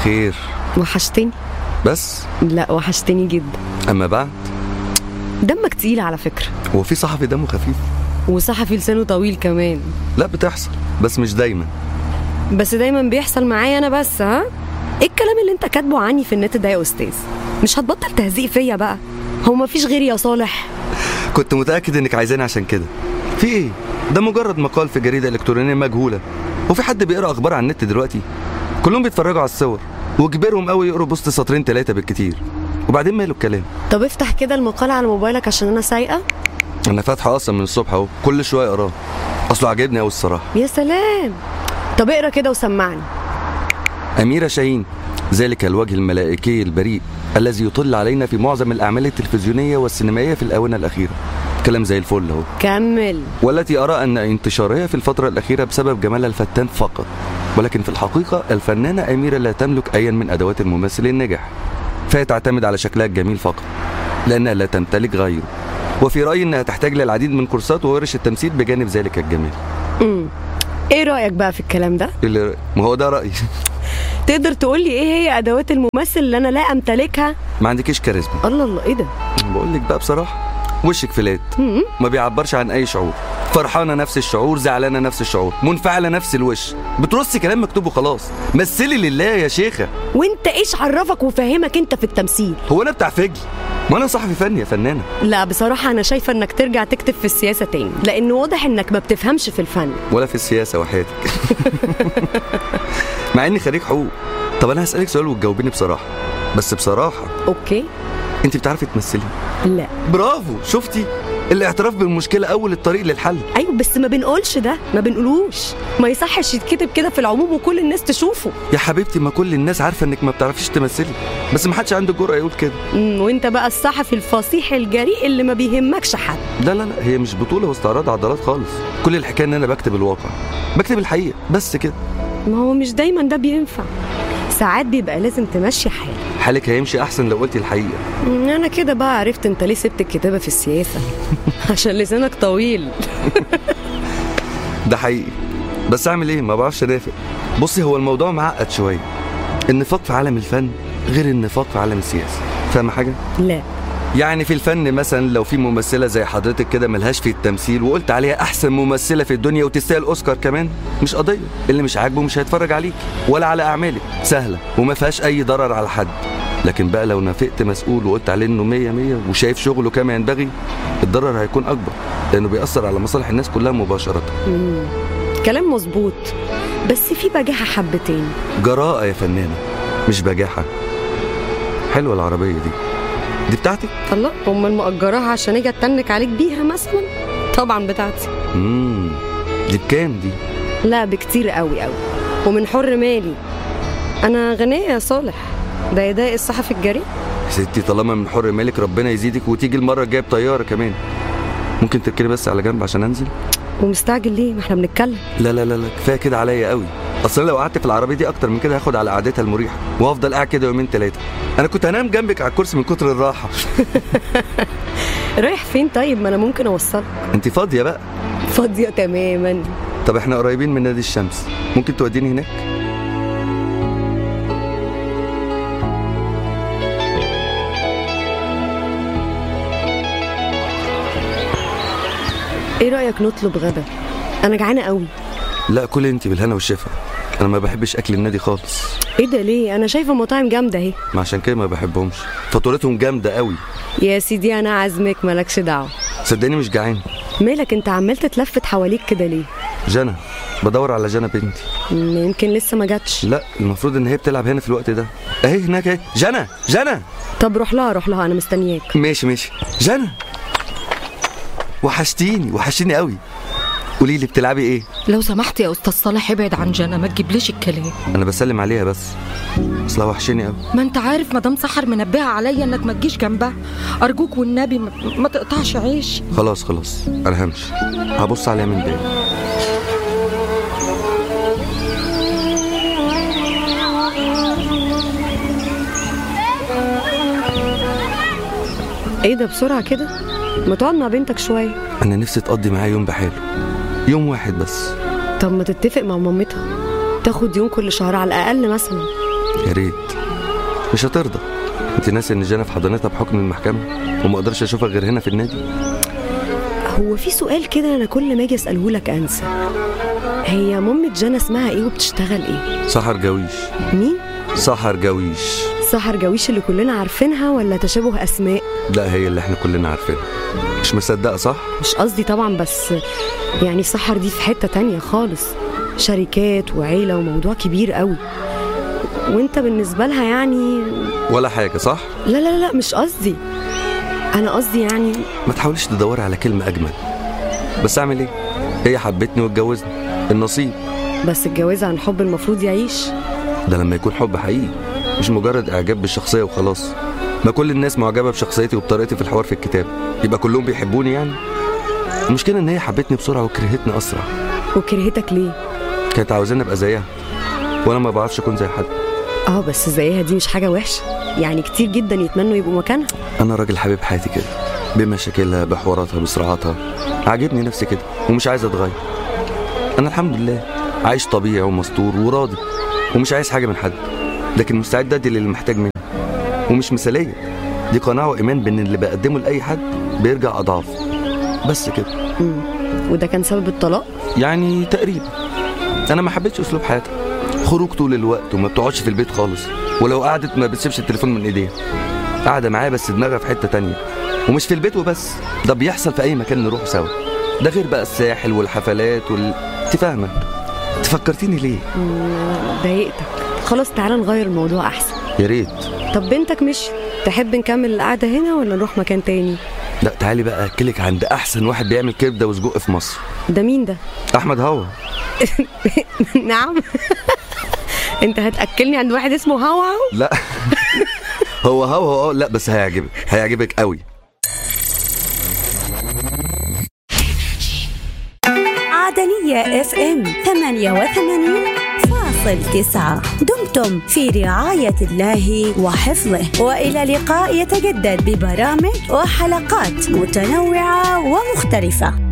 خير وحشتني بس لا وحشتني جدا اما بعد دمك تقيل على فكرة هو في صحفي دمه خفيف وصحفي لسانه طويل كمان لا بتحصل بس مش دايما بس دايما بيحصل معايا انا بس ها ايه الكلام اللي انت كاتبه عني في النت ده يا استاذ مش هتبطل تهزيق فيا بقى هو مفيش غيري يا صالح كنت متاكد انك عايزاني عشان كده في ايه ده مجرد مقال في جريده الكترونيه مجهوله وفي حد بيقرا اخبار على النت دلوقتي كلهم بيتفرجوا على الصور وكبرهم قوي يقروا بوست سطرين ثلاثه بالكتير وبعدين ماله الكلام طب افتح كده المقال على موبايلك عشان انا سايقه انا فاتحه اصلا من الصبح اهو كل شويه اقراه اصله عجبني قوي الصراحه يا سلام طب اقرا كده وسمعني أميرة شاهين ذلك الوجه الملائكي البريء الذي يطل علينا في معظم الأعمال التلفزيونية والسينمائية في الآونة الأخيرة كلام زي الفل أهو كمل والتي أرى أن انتشارها في الفترة الأخيرة بسبب جمالها الفتان فقط ولكن في الحقيقة الفنانة أميرة لا تملك أيا من أدوات الممثل الناجح فهي تعتمد على شكلها الجميل فقط لأنها لا تمتلك غيره وفي رأيي أنها تحتاج للعديد من كورسات وورش التمثيل بجانب ذلك الجمال امم ايه رايك بقى في الكلام ده اللي ما هو ده رأيي تقدر تقول لي ايه هي ادوات الممثل اللي انا لا امتلكها ما عندكيش كاريزما الله الله ايه ده بقول لك بقى بصراحة وشك فلات مم. ما بيعبرش عن اي شعور فرحانه نفس الشعور زعلانه نفس الشعور منفعله نفس الوش بترصي كلام مكتوب وخلاص مثلي لله يا شيخه وانت ايش عرفك وفاهمك انت في التمثيل هو انا بتاع فجل ما انا صحفي فني يا فنانه لا بصراحة أنا شايفة إنك ترجع تكتب في السياسة تاني لأن واضح إنك ما بتفهمش في الفن ولا في السياسه وحياتك مع اني خريج حقوق طب انا هسالك سؤال وتجاوبيني بصراحه بس بصراحه أوكي انت بتعرفي تمثلي لا برافو شفتي الاعتراف بالمشكله اول الطريق للحل أيوة بس ما بنقولش ده ما بنقولوش ما يصحش يتكتب كده في العموم وكل الناس تشوفه يا حبيبتي ما كل الناس عارفه انك ما بتعرفيش تمثلي بس ما حدش عنده الجرأه يقول كده مم، وانت بقى الصحفي الفصيح الجريء اللي ما بيهمكش حد لا لا لا هي مش بطولة واستعراض عضلات خالص كل الحكاية ان انا بكتب الواقع بكتب الحقيقة بس كده ما هو مش دايما ده بينفع ساعات بيبقى لازم تمشي حالك حالك هيمشي احسن لو قلتي الحقيقة مم، انا كده بقى عرفت انت ليه سبت الكتابة في السياسة عشان لسانك طويل ده حقيقي بس اعمل ايه ما بعرفش انافق بصي هو الموضوع معقد شوية النفاق في عالم الفن غير النفاق في عالم السياسة فاهمة حاجة؟ لا يعني في الفن مثلا لو في ممثلة زي حضرتك كده ملهاش في التمثيل وقلت عليها أحسن ممثلة في الدنيا وتستاهل أوسكار كمان مش قضية اللي مش عاجبه مش هيتفرج عليك ولا على أعمالك سهلة وما فيهاش أي ضرر على حد لكن بقى لو نافقت مسؤول وقلت عليه انه مية مية وشايف شغله كما ينبغي الضرر هيكون اكبر لانه بيأثر على مصالح الناس كلها مباشرة مم. كلام مظبوط بس في بجاحة حبتين جراءة يا فنانة مش بجاحة حلوة العربية دي دي بتاعتك؟ الله امال مأجراها عشان اجي اتنك عليك بيها مثلا طبعا بتاعتي امم دي بكام دي؟ لا بكتير قوي قوي ومن حر مالي انا غنية يا صالح ده يضايق الصحفي الجريء يا ستي طالما من حر مالك ربنا يزيدك وتيجي المرة الجاية بطيارة كمان ممكن تركني بس على جنب عشان انزل؟ ومستعجل ليه ما احنا بنتكلم لا لا لا لا كفايه كده عليا قوي اصل أنا لو قعدت في العربيه دي اكتر من كده هاخد على قعدتها المريحه وافضل قاعد كده يومين ثلاثه انا كنت هنام جنبك على الكرسي من كتر الراحه رايح فين طيب ما انا ممكن اوصلك انت فاضيه بقى فاضية تماما طب احنا قريبين من نادي الشمس ممكن توديني هناك ايه رأيك نطلب غدا انا جعانة قوي لا كل انت بالهنا والشفا انا ما بحبش اكل النادي خالص ايه ده ليه انا شايفة مطاعم جامدة اهي ما عشان كده ما بحبهمش فاتورتهم جامده قوي يا سيدي انا عازمك مالكش دعوة صدقني مش جعان مالك انت عمال تتلفت حواليك كده ليه جنى بدور على جنى بنتي مم، يمكن لسه ما جاتش لا المفروض ان هي بتلعب هنا في الوقت ده اهي هناك اهي جنى جنى طب روح لها روح لها انا مستنياك ماشي ماشي جنى وحشتيني وحشتيني قوي قولي لي بتلعبي ايه لو سمحت يا استاذ صالح ابعد عن جنى ما تجيبليش الكلام انا بسلم عليها بس اصلها وحشاني قوي ما انت عارف مدام سحر منبهه عليا انك ما تجيش جنبها ارجوك والنبي ما, ما تقطعش عيش خلاص خلاص انا همشي هبص عليها من بعيد ايه ده بسرعة كده ما تقعد مع بنتك شوية انا نفسي تقضي معايا يوم بحاله يوم واحد بس طب ما تتفق مع مامتها تاخد يوم كل شهر على الاقل مثلا يا ريت مش هترضى انت ناسي ان جانا في حضانتها بحكم المحكمه وما اقدرش اشوفها غير هنا في النادي هو في سؤال كده انا كل ما اجي اساله لك انسى هي مامة جانا اسمها ايه وبتشتغل ايه سحر جويش مين سحر جويش سحر جويش اللي كلنا عارفينها ولا تشابه اسماء لا هي اللي احنا كلنا عارفينها مش مصدقه صح مش قصدي طبعا بس يعني سحر دي في حتة تانية خالص شركات وعيلة وموضوع كبير قوي وانت بالنسبة لها يعني ولا حاجه صح لا لا لا مش قصدي انا قصدي يعني ما تحاوليش تدوري على كلمه اجمل بس اعمل ايه هي حبتني واتجوزني النصيب بس الجواز عن حب المفروض يعيش ده لما يكون حب حقيقي مش مجرد اعجاب بالشخصيه وخلاص ما كل الناس معجبه بشخصيتي وبطريقتي في الحوار في الكتاب يبقى كلهم بيحبوني يعني المشكله ان هي حبتني بسرعه وكرهتني اسرع وكرهتك ليه كانت عاوزاني ابقى زيها وانا ما بعرفش اكون زي حد اه بس زيها دي مش حاجة وحشة يعني كتير جدا يتمنوا يبقوا مكانها انا راجل حبيب حياتي كده بمشاكلها بحواراتها بصراعاتها عاجبني نفسي كده ومش عايز اتغير انا الحمد لله عايش طبيعي ومستور وراضي ومش عايز حاجه من حد لكن مستعد ادي اللي محتاج مني ومش مثاليه دي قناعه وايمان بان اللي بقدمه لاي حد بيرجع اضعاف بس كده مم. وده كان سبب الطلاق يعني تقريبا انا ما حبيتش اسلوب حياتها خروج طول الوقت وما بتقعدش في البيت خالص ولو قعدت ما بتسيبش التليفون من ايديها قاعده معايا بس دماغها في حته تانية ومش في البيت وبس ده بيحصل في اي مكان نروح سوا ده غير بقى الساحل والحفلات وال انت فاهمه تفكرتيني ليه مم، أنا ضايقتك خلاص تعالى نغير الموضوع احسن يا ريت طب بنتك مش تحب نكمل القعدة هنا ولا نروح مكان تاني لا تعالي بقى اكلك عند احسن واحد بيعمل كبده وسجق في مصر ده مين ده احمد هوا نعم انت هتاكلني عند واحد اسمه هوا لا هو هوا هو لا بس هيعجبك هيعجبك قوي عدنية اف ام 88.9 دمتم في رعاية الله وحفظه وإلى لقاء يتجدد ببرامج وحلقات متنوعة ومختلفة